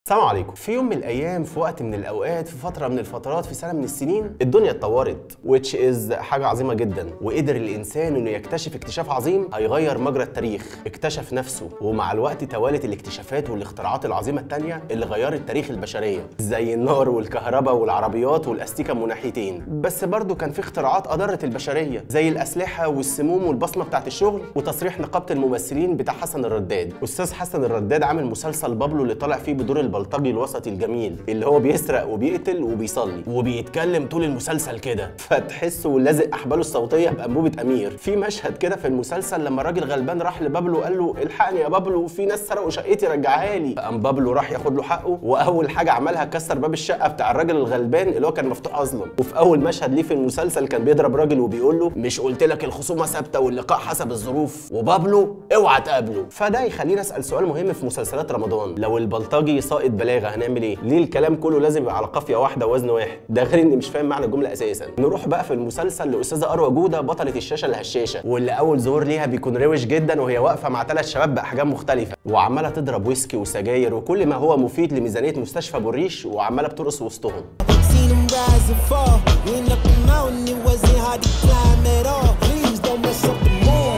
السلام عليكم في يوم من الايام في وقت من الاوقات في فتره من الفترات في سنه من السنين الدنيا اتطورت which is حاجه عظيمه جدا وقدر الانسان انه يكتشف اكتشاف عظيم هيغير مجرى التاريخ اكتشف نفسه ومع الوقت توالت الاكتشافات والاختراعات العظيمه التانية اللي غيرت تاريخ البشريه زي النار والكهرباء والعربيات والاستيكه من ناحيتين بس برضه كان في اختراعات اضرت البشريه زي الاسلحه والسموم والبصمه بتاعت الشغل وتصريح نقابه الممثلين بتاع حسن الرداد استاذ حسن الرداد عامل مسلسل بابلو اللي طالع فيه بدور البلطجي الوسطي الجميل اللي هو بيسرق وبيقتل وبيصلي وبيتكلم طول المسلسل كده فتحسه لازق احباله الصوتيه بانبوبه امير في مشهد كده في المسلسل لما الراجل غلبان راح لبابلو قال له الحقني يا بابلو في ناس سرقوا شقتي رجعها لي قام بابلو راح ياخد له حقه واول حاجه عملها كسر باب الشقه بتاع الراجل الغلبان اللي هو كان مفتوح اصلا وفي اول مشهد ليه في المسلسل كان بيضرب راجل وبيقول له مش قلت لك الخصومه ثابته واللقاء حسب الظروف وبابلو اوعى تقابله فده يخليني اسال سؤال مهم في مسلسلات رمضان لو البلطجي ساقط بلاغه هنعمل ايه ليه الكلام كله لازم يبقى على قافيه واحده ووزن واحد ده غير اني مش فاهم معنى الجمله اساسا نروح بقى في المسلسل لاستاذه اروى جوده بطله الشاشه الهشاشه واللي اول ظهور ليها بيكون روش جدا وهي واقفه مع ثلاث شباب باحجام مختلفه وعماله تضرب ويسكي وسجاير وكل ما هو مفيد لميزانيه مستشفى بوريش وعماله بترقص وسطهم Seen them rise and fall. Went up the mountain, it wasn't hard to climb at all. Please don't mess up the moon.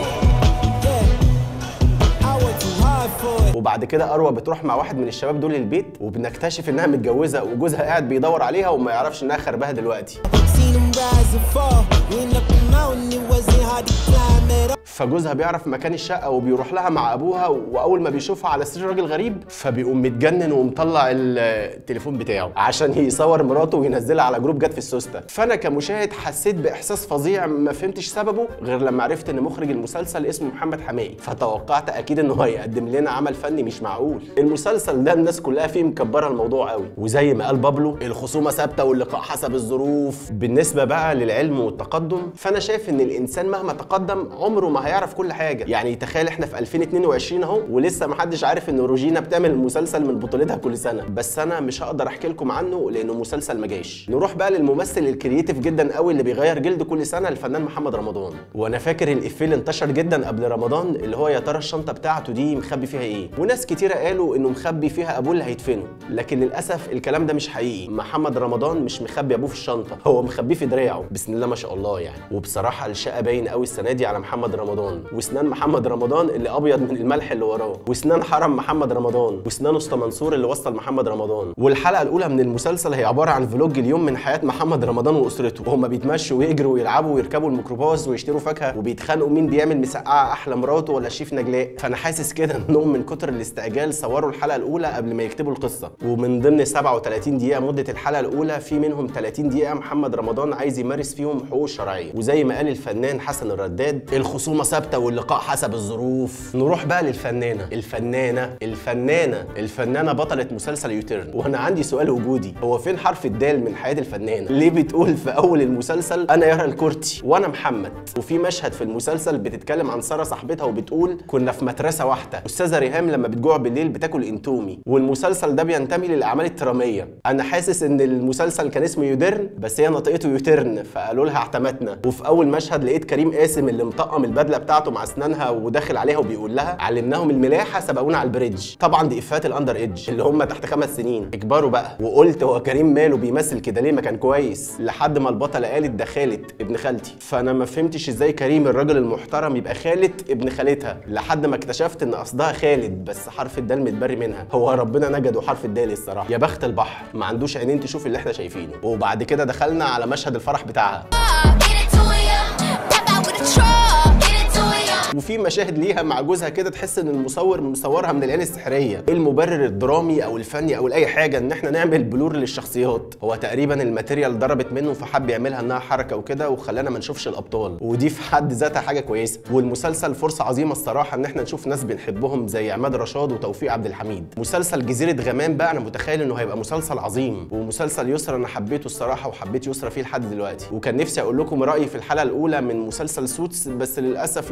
Yeah, I worked too hard for it. وبعد كده اروى بتروح مع واحد من الشباب دول البيت وبنكتشف انها متجوزه وجوزها قاعد بيدور عليها وما يعرفش انها خربها دلوقتي Seen them rise and fall. Went up the mountain, it wasn't hard to climb at all. فجوزها بيعرف مكان الشقه وبيروح لها مع ابوها واول ما بيشوفها على سرير راجل غريب فبيقوم متجنن ومطلع التليفون بتاعه عشان يصور مراته وينزلها على جروب جت في السوسته فانا كمشاهد حسيت باحساس فظيع ما فهمتش سببه غير لما عرفت ان مخرج المسلسل اسمه محمد حمائي فتوقعت اكيد انه هيقدم لنا عمل فني مش معقول المسلسل ده الناس كلها فيه مكبره الموضوع قوي وزي ما قال بابلو الخصومه ثابته واللقاء حسب الظروف بالنسبه بقى للعلم والتقدم فانا شايف ان الانسان مهما تقدم عمره ما هيعرف كل حاجه يعني تخيل احنا في 2022 اهو ولسه ما حدش عارف ان روجينا بتعمل مسلسل من بطولتها كل سنه بس انا مش هقدر احكي لكم عنه لانه مسلسل ما جاش نروح بقى للممثل الكرييتيف جدا قوي اللي بيغير جلده كل سنه الفنان محمد رمضان وانا فاكر الافيه اللي انتشر جدا قبل رمضان اللي هو يا ترى الشنطه بتاعته دي مخبي فيها ايه وناس كتيره قالوا انه مخبي فيها ابوه اللي هيدفنه لكن للاسف الكلام ده مش حقيقي محمد رمضان مش مخبي ابوه في الشنطه هو مخبيه في دراعه بسم الله ما شاء الله يعني وبصراحه الشقه باين قوي السنه دي على محمد رمضان واسنان محمد رمضان اللي ابيض من الملح اللي وراه واسنان حرم محمد رمضان واسنان اسطى منصور اللي وصل محمد رمضان والحلقه الاولى من المسلسل هي عباره عن فلوج اليوم من حياه محمد رمضان واسرته وهم بيتمشوا ويجروا ويلعبوا ويركبوا الميكروباص ويشتروا فاكهه وبيتخانقوا مين بيعمل مسقعه احلى مراته ولا شيف نجلاء فانا حاسس كده انهم من كتر الاستعجال صوروا الحلقه الاولى قبل ما يكتبوا القصه ومن ضمن 37 دقيقه مده الحلقه الاولى في منهم 30 دقيقه محمد رمضان عايز يمارس فيهم حقوقه الشرعيه وزي ما قال الفنان حسن الرداد الخصومه ثابته واللقاء حسب الظروف نروح بقى للفنانه الفنانه الفنانه الفنانه بطله مسلسل يوتيرن وانا عندي سؤال وجودي هو فين حرف الدال من حياه الفنانه ليه بتقول في اول المسلسل انا يارا الكورتي وانا محمد وفي مشهد في المسلسل بتتكلم عن ساره صاحبتها وبتقول كنا في مدرسه واحده استاذه ريهام لما بتجوع بالليل بتاكل انتومي والمسلسل ده بينتمي للاعمال التراميه انا حاسس ان المسلسل كان اسمه يودرن بس هي نطقته يوترن فقالوا لها اعتمدنا وفي اول مشهد لقيت كريم قاسم اللي مطقم البدله بتاعته مع اسنانها وداخل عليها وبيقول لها علمناهم الملاحه سبقونا على البريدج طبعا دي افات الاندر ايدج اللي هم تحت خمس سنين اكبروا بقى وقلت هو كريم ماله بيمثل كده ليه ما كان كويس لحد ما البطله قالت ده خالد ابن خالتي فانا ما فهمتش ازاي كريم الراجل المحترم يبقى خالد ابن خالتها لحد ما اكتشفت ان قصدها خالد بس حرف الدال متبري منها هو ربنا نجده حرف الدال الصراحه يا بخت البحر ما عندوش عينين تشوف اللي احنا شايفينه وبعد كده دخلنا على مشهد الفرح بتاعها Get it to ya. Pop out with a truck. Get it to ya. وفي مشاهد ليها مع جوزها كده تحس ان المصور مصورها من العين السحريه ايه المبرر الدرامي او الفني او لاي حاجه ان احنا نعمل بلور للشخصيات هو تقريبا الماتيريال ضربت منه فحب يعملها انها حركه وكده وخلانا ما نشوفش الابطال ودي في حد ذاتها حاجه كويسه والمسلسل فرصه عظيمه الصراحه ان احنا نشوف ناس بنحبهم زي عماد رشاد وتوفيق عبد الحميد مسلسل جزيره غمام بقى انا متخيل انه هيبقى مسلسل عظيم ومسلسل يسرا انا حبيته الصراحه وحبيت يسرا فيه لحد دلوقتي وكان نفسي اقول لكم رايي في الحلقه الاولى من مسلسل سوتس بس للاسف لون شعر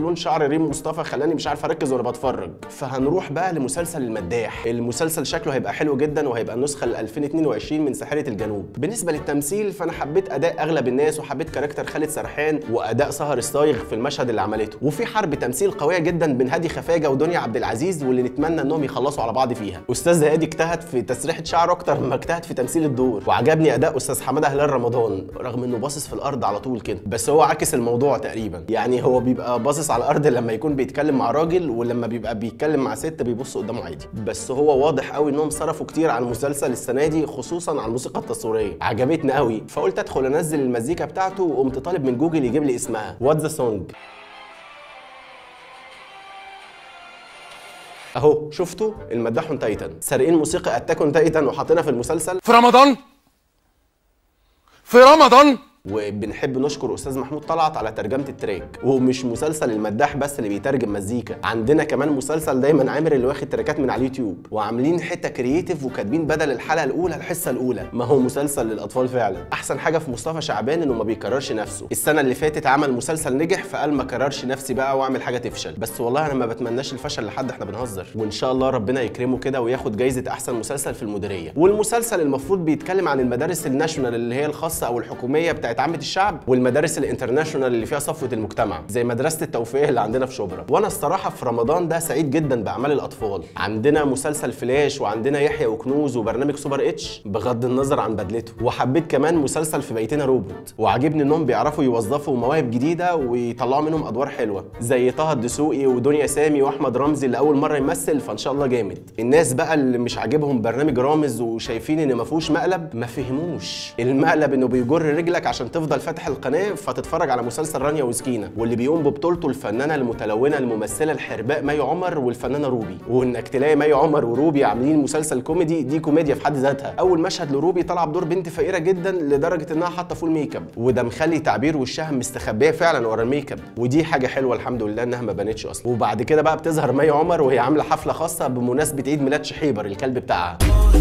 غريب مصطفى خلاني مش عارف اركز وانا بتفرج فهنروح بقى لمسلسل المداح المسلسل شكله هيبقى حلو جدا وهيبقى النسخه ال 2022 من ساحره الجنوب بالنسبه للتمثيل فانا حبيت اداء اغلب الناس وحبيت كاركتر خالد سرحان واداء سهر الصايغ في المشهد اللي عملته وفي حرب تمثيل قويه جدا بين هادي خفاجه ودنيا عبد العزيز واللي نتمنى انهم يخلصوا على بعض فيها استاذ هادي اجتهد في تسريحه شعره اكتر ما اجتهد في تمثيل الدور وعجبني اداء استاذ حماده هلال رمضان رغم انه باصص في الارض على طول كده بس هو عكس الموضوع تقريبا يعني هو بيبقى باصص على الارض لما يكون بيتكلم مع راجل ولما بيبقى بيتكلم مع ست بيبص قدامه عادي بس هو واضح قوي انهم صرفوا كتير على المسلسل السنه دي خصوصا على الموسيقى التصويريه عجبتني قوي فقلت ادخل انزل المزيكا بتاعته وقمت طالب من جوجل يجيب لي اسمها وات ذا سونج اهو شفتوا المداح تايتن سارقين موسيقى اتاك تايتن وحاطينها في المسلسل في رمضان في رمضان وبنحب نشكر استاذ محمود طلعت على ترجمه التراك ومش مسلسل المداح بس اللي بيترجم مزيكا عندنا كمان مسلسل دايما عامر اللي واخد تراكات من على اليوتيوب وعاملين حته كرييتيف وكاتبين بدل الحلقه الاولى الحصه الاولى ما هو مسلسل للاطفال فعلا احسن حاجه في مصطفى شعبان انه ما بيكررش نفسه السنه اللي فاتت عمل مسلسل نجح فقال ما كررش نفسي بقى واعمل حاجه تفشل بس والله انا ما بتمناش الفشل لحد احنا بنهزر وان شاء الله ربنا يكرمه كده وياخد جايزه احسن مسلسل في المديريه والمسلسل المفروض بيتكلم عن المدارس الناشونال اللي هي الخاصه او الحكوميه بتاعت عامه الشعب والمدارس الانترناشونال اللي فيها صفوه المجتمع زي مدرسه التوفيق اللي عندنا في شبرا وانا الصراحه في رمضان ده سعيد جدا باعمال الاطفال عندنا مسلسل فلاش وعندنا يحيى وكنوز وبرنامج سوبر اتش بغض النظر عن بدلته وحبيت كمان مسلسل في بيتنا روبوت وعجبني انهم بيعرفوا يوظفوا مواهب جديده ويطلعوا منهم ادوار حلوه زي طه الدسوقي ودنيا سامي واحمد رمزي اللي اول مره يمثل فان شاء الله جامد الناس بقى اللي مش عاجبهم برنامج رامز وشايفين ان ما فيهوش مقلب ما فهموش المقلب انه بيجر رجلك عشان تفضل فاتح القناه فتتفرج على مسلسل رانيا وسكينه واللي بيقوم ببطولته الفنانه المتلونه الممثله الحرباء مي عمر والفنانه روبي وانك تلاقي مي عمر وروبي عاملين مسلسل كوميدي دي كوميديا في حد ذاتها اول مشهد لروبي طالعه بدور بنت فقيره جدا لدرجه انها حاطه فول ميك اب وده مخلي تعبير وشها مستخبيه فعلا ورا الميك اب ودي حاجه حلوه الحمد لله انها ما بانتش اصلا وبعد كده بقى بتظهر مي عمر وهي عامله حفله خاصه بمناسبه عيد ميلاد شحيبر الكلب بتاعها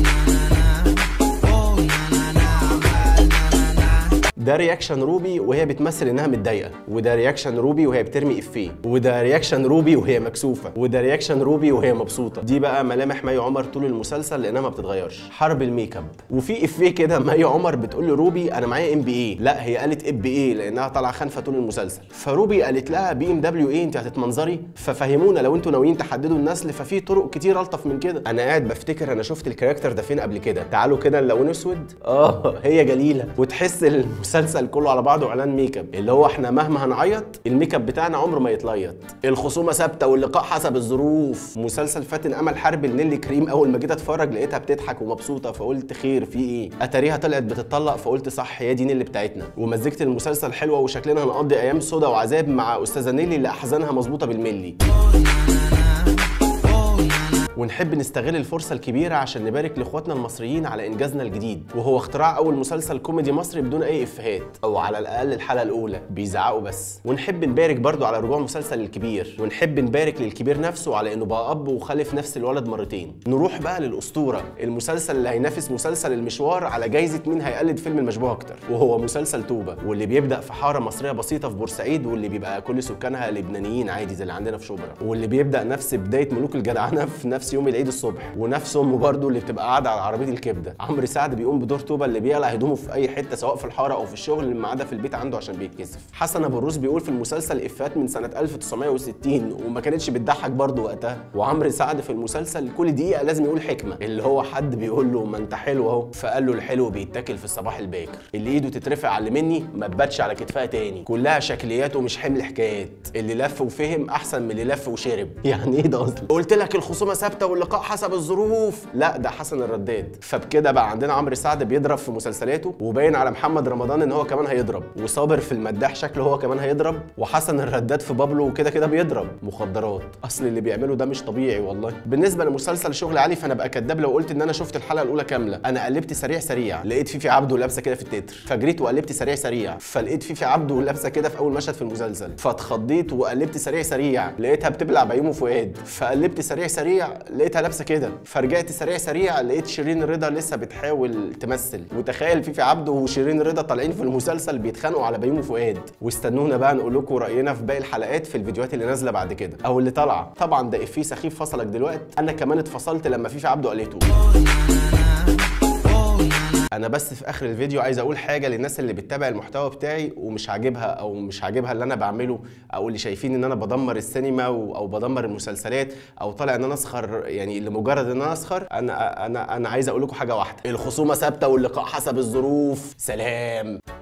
ده رياكشن روبي وهي بتمثل انها متضايقه وده رياكشن روبي وهي بترمي افيه وده رياكشن روبي وهي مكسوفه وده رياكشن روبي وهي مبسوطه دي بقى ملامح مي عمر طول المسلسل لانها ما بتتغيرش حرب الميك اب وفي افيه كده مي عمر بتقول لروبي انا معايا ام بي اي لا هي قالت ام بي اي لانها طالعه خانفه طول المسلسل فروبي قالت لها بي ام دبليو ايه انت هتتمنظري ففهمونا لو انتوا ناويين تحددوا النسل ففي طرق كتير الطف من كده انا قاعد بفتكر انا شفت الكاركتر ده فين قبل كده تعالوا كده نلون اسود اه هي جليله وتحس المسلسل كله على بعضه اعلان ميك اب اللي هو احنا مهما هنعيط الميك اب بتاعنا عمره ما يتليط الخصومه ثابته واللقاء حسب الظروف مسلسل فاتن امل حرب لنيلي كريم اول ما جيت اتفرج لقيتها بتضحك ومبسوطه فقلت خير في ايه اتاريها طلعت بتتطلق فقلت صح هي دي نيلي بتاعتنا ومزجت المسلسل حلوه وشكلنا هنقضي ايام سودا وعذاب مع استاذه نيلي اللي احزانها مظبوطه بالملي ونحب نستغل الفرصة الكبيرة عشان نبارك لاخواتنا المصريين على انجازنا الجديد وهو اختراع اول مسلسل كوميدي مصري بدون اي افيهات او على الاقل الحلقة الاولى بيزعقوا بس ونحب نبارك برضو على رجوع مسلسل الكبير ونحب نبارك للكبير نفسه على انه بقى اب وخلف نفس الولد مرتين نروح بقى للاسطورة المسلسل اللي هينافس مسلسل المشوار على جايزة مين هيقلد فيلم المشبوه اكتر وهو مسلسل توبة واللي بيبدأ في حارة مصرية بسيطة في بورسعيد واللي بيبقى كل سكانها لبنانيين عادي زي اللي عندنا في شبرا واللي بيبدأ نفس بداية ملوك الجدعنة في نفس يوم العيد الصبح ونفس امه برضه اللي بتبقى قاعده على عربيه الكبده عمرو سعد بيقوم بدور توبه اللي بيقلع هدومه في اي حته سواء في الحاره او في الشغل ما عدا في البيت عنده عشان بيتكسف حسن ابو الروس بيقول في المسلسل افات من سنه 1960 وما كانتش بتضحك برضه وقتها وعمرو سعد في المسلسل كل دقيقه لازم يقول حكمه اللي هو حد بيقول له ما انت حلو اهو فقال له الحلو بيتاكل في الصباح الباكر اللي ايده تترفع على اللي مني ما تباتش على كتفها تاني كلها شكليات ومش حمل حكايات اللي لف وفهم احسن من اللي لف وشرب يعني ايه ده اصلا قلت لك الخصومه ثابته واللقاء حسب الظروف لا ده حسن الرداد فبكده بقى عندنا عمرو سعد بيضرب في مسلسلاته وباين على محمد رمضان ان هو كمان هيضرب وصابر في المداح شكله هو كمان هيضرب وحسن الرداد في بابلو وكده كده بيضرب مخدرات اصل اللي بيعمله ده مش طبيعي والله بالنسبه لمسلسل شغل عالي فانا بقى كداب لو قلت ان انا شفت الحلقه الاولى كامله انا قلبت سريع سريع لقيت فيفي عبده لابسه كده في التتر فجريت وقلبت سريع سريع فلقيت فيفي عبده لابسه كده في اول مشهد في المسلسل فاتخضيت وقلبت سريع سريع لقيتها بتبلع بيومه فؤاد فقلبت سريع سريع شويه لقيتها لابسه كده فرجعت سريع سريع لقيت شيرين رضا لسه بتحاول تمثل وتخيل فيفي عبده وشيرين رضا طالعين في المسلسل بيتخانقوا على بيومي فؤاد واستنونا بقى نقول لكم راينا في باقي الحلقات في الفيديوهات اللي نازله بعد كده او اللي طالعه طبعا ده افيه سخيف فصلك دلوقتي انا كمان اتفصلت لما فيفي عبده قالته انا بس في اخر الفيديو عايز اقول حاجه للناس اللي بتتابع المحتوى بتاعي ومش عاجبها او مش عاجبها اللي انا بعمله او اللي شايفين ان انا بدمر السينما و- او بدمر المسلسلات او طالع ان انا اسخر يعني لمجرد ان انا اسخر انا انا انا عايز اقول لكم حاجه واحده الخصومه ثابته واللقاء حسب الظروف سلام